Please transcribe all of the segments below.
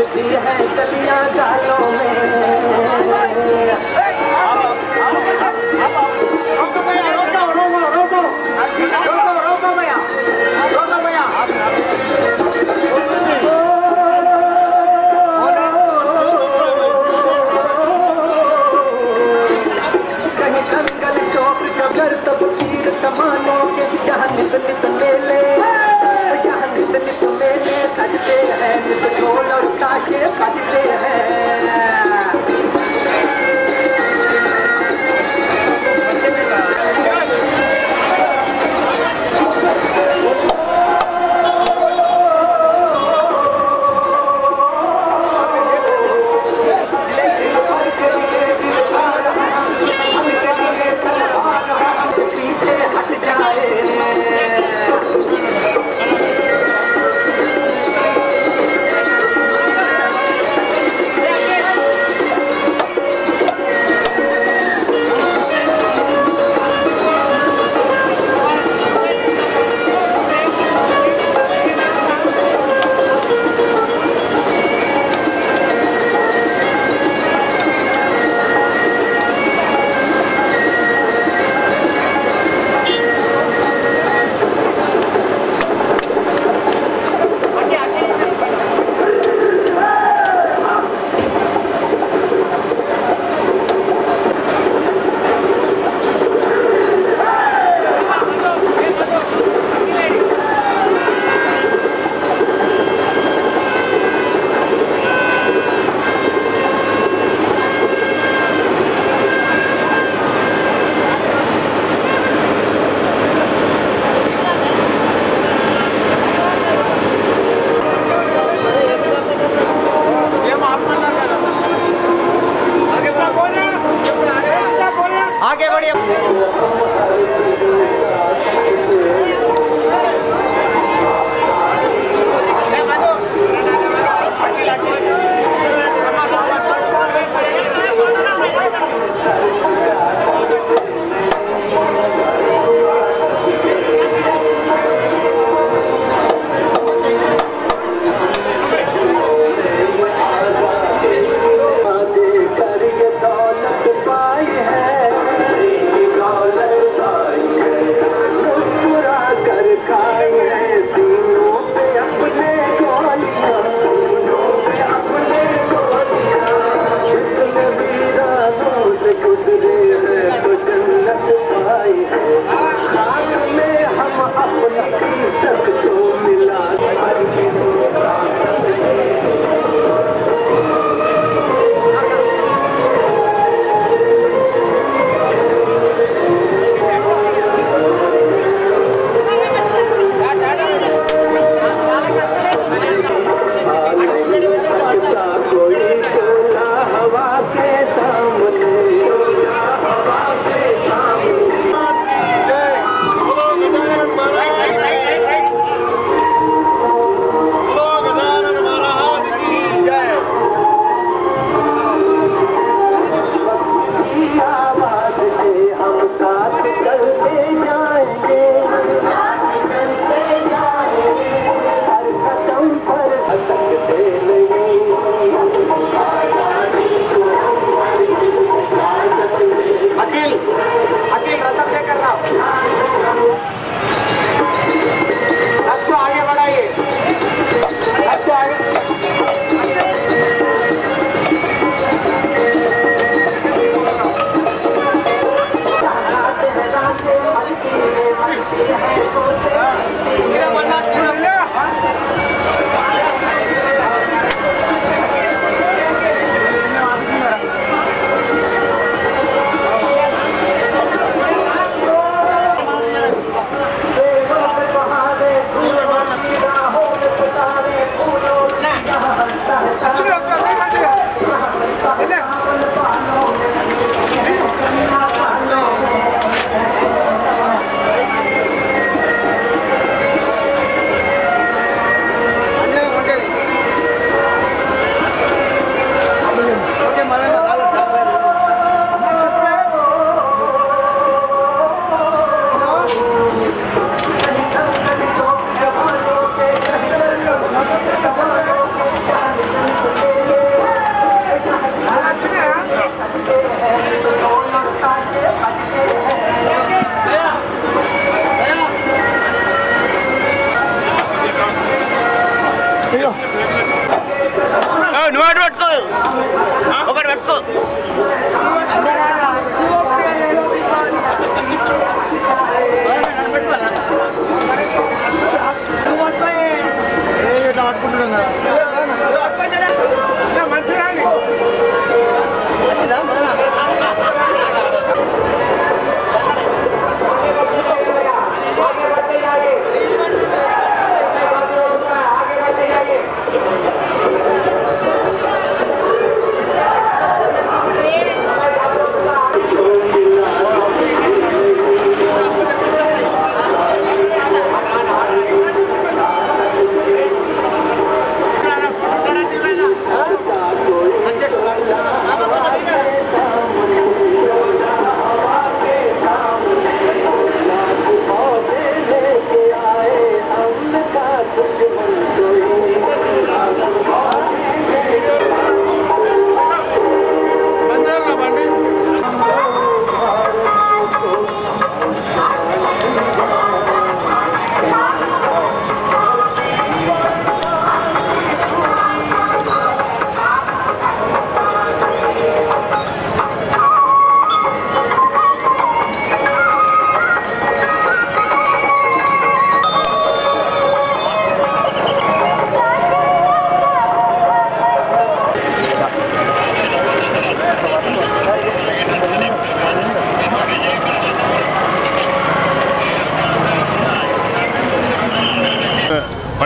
लगती है गलियां गालों में रोको भैया रोको रोको रोको रोको रोको भैया रोको भैया कहीं जंगल चौक जबर तब चीर तमानों के यहाँ नित नित मेले यहाँ नित नित मेले सजते हैं नित ढोल और ताशे बजते हैं पीछे हट जाए आगे बढ़िए कर ये दौलत पाई है दौलत पाई है मुस्कुरा कर खाई है तीनों पे अपने गोलियां तीनों पे अपने गोलियां जितने वीरानों से गुजरे हैं तो जन्नत पाई है खाक में हम अपनी तक तो मिला सकता कोई चोला हवा के सामने हवा के सामने की आवाज से हम साथ चलते जाएंगे हर कदम पर भटकते नहीं अकील अकील रतन लेकर आओ अब तो आगे बढ़ाइए अब तो आगे जवानों के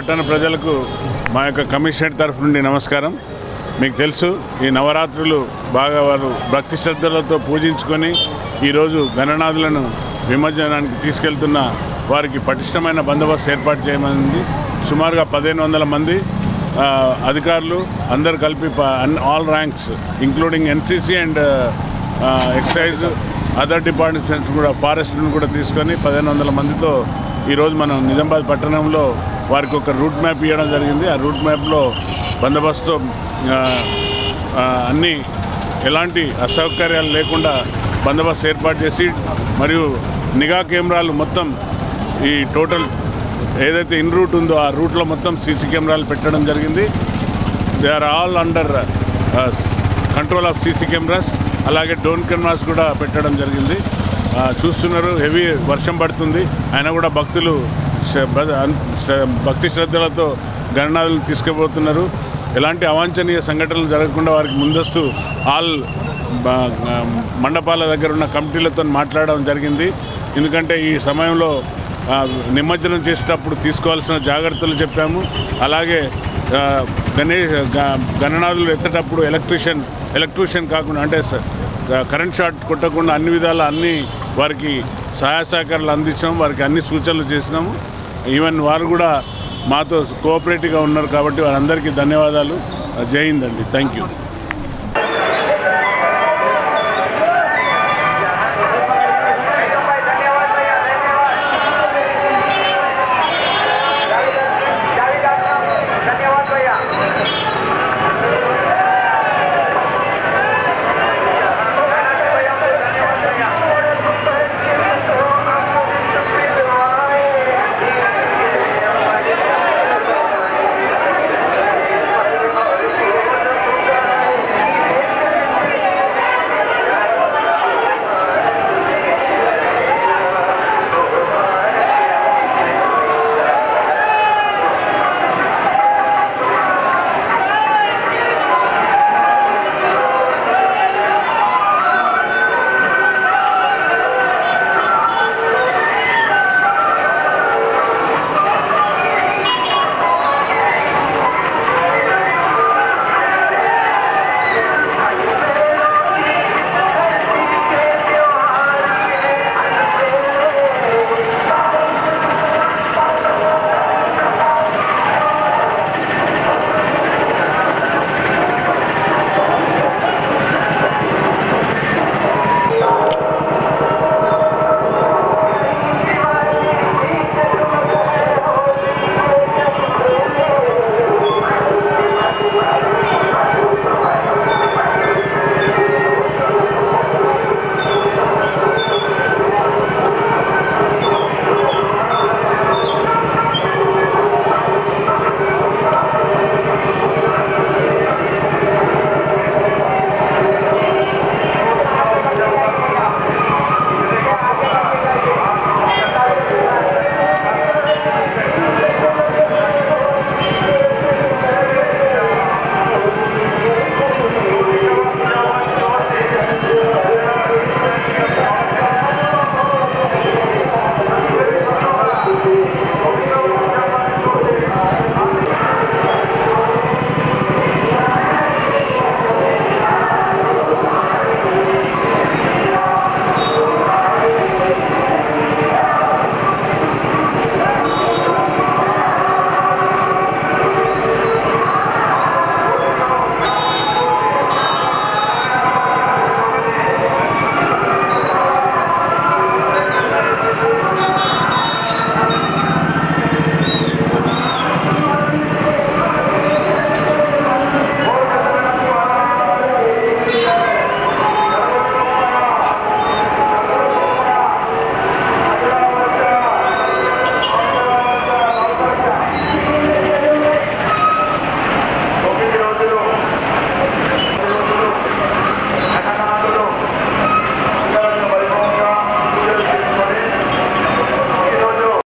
పట్టణ ప్రజలకు మా యొక్క కమిషనర్ తరఫు నుండి నమస్కారం మీకు తెలుసు ఈ నవరాత్రులు బాగా వారు భక్తి శ్రద్ధలతో పూజించుకొని ఈరోజు గణనాథులను విమర్శనానికి తీసుకెళ్తున్న వారికి పటిష్టమైన బందోబస్తు ఏర్పాటు చేయమని సుమారుగా పదిహేను వందల మంది ఆ, అధికారులు అందరు కలిపి all ranks including NCC and excise other departments కూడా ఫారెస్ట్ను కూడా తీసుకొని పదిహేను వందల మందితో ఈరోజు మనం నిజామాబాద్ పట్టణంలో వారికి ఒక రూట్ మ్యాప్ ఇవ్వడం జరిగింది ఆ రూట్ మ్యాప్లో బందోబస్తు ఆ, ఆ, అన్ని ఎలాంటి అసౌకర్యాలు లేకుండా బందోబస్తు ఏర్పాటు చేసి మరియు నిఘా కెమెరాలు మొత్తం ఈ టోటల్ ఏదైతే ఇన్ రూట్ ఉందో ఆ రూట్లో మొత్తం సీసీ కెమెరాలు పెట్టడం జరిగింది they are all under control of CC cameras అలాగే డ్రోన్ కెమెరాస్ కూడా పెట్టడం జరిగింది ఆ, చూస్తున్నారు హెవీ వర్షం పడుతుంది అయినా కూడా భక్తులు శ- బ- అన్- శ- భక్తి శ్రద్ధలతో గణనాథులను తీసుకుపోతున్నారు ఎలాంటి అవాంఛనీయ సంఘటనలు జరగకుండా వారికి ముందస్తు ఆల్ బ- ఆ, మండపాల దగ్గర ఉన్న కమిటీలతో మాట్లాడడం జరిగింది ఎందుకంటే ఈ సమయంలో ఆ, నిమజ్జనం చేసేటప్పుడు తీసుకోవాల్సిన జాగ్రత్తలు చెప్పాము అలాగే ఆ, గణేష్ గ- గణనాథులు ఎత్తేటప్పుడు ఎలక్ట్రీషియన్ ఎలక్ట్రీషియన్ కాకుండా అంటే స- క- కరెంట్ షాట్ కొట్టకుండా అన్ని విధాల అన్ని వారికి సహాయ సహకారాలు అందించాము వారికి అన్ని సూచనలు చేసినాము ఈవెన్ వారు కూడా మాతో కోఆపరేటివ్గా ఉన్నారు కాబట్టి వారందరికీ ధన్యవాదాలు జై హింద్ అండి థ్యాంక్ యూ